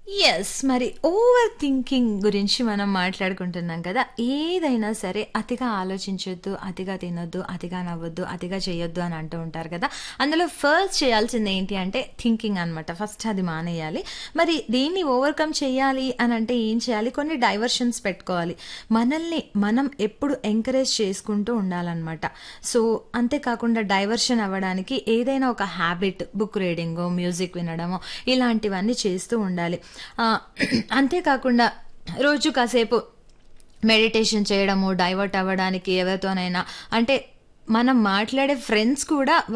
Yes. మరి over thinking గురించి మనం మాట్లాడుకుంటున్నాం కదా! ఏదైనా సరే అతిగా ఆలోచించొద్దు, అతిగా తినొద్దు, అతిగా నవ్వొద్దు, అతిగా చేయొద్దు అని అంటూ ఉంటారు కదా! అందులో ఫస్ట్ చేయాల్సింది ఏంటి అంటే థింకింగ్ అనమాట. ఫస్ట్ అది మానేయాలి. మరి దీన్ని ఓవర్‌కమ్ చేయాలి అనంటే ఏం చేయాలి? కొన్ని డైవర్షన్స్ పెట్టుకోవాలి. మనల్ని మనం ఎప్పుడు ఎంకరేజ్ చేసుకుంటూ ఉండాలనమాట. సో, అంతేకాకుండా డైవర్షన్ అవ్వడానికి ఏదైనా ఒక హ్యాబిట్ బుక్ రీడింగో, మ్యూజిక్ వినడమో ఇలాంటివన్నీ చేస్తూ ఉండాలి. ఆహ్, అంతేకాకుండా రోజు కాసేపు మెడిటేషన్ చేయడము, డైవర్ట్ అవ్వడానికి ఎవరితోనైనా అంటే మనం మాట్లాడే ఫ్రెండ్స్ కూడా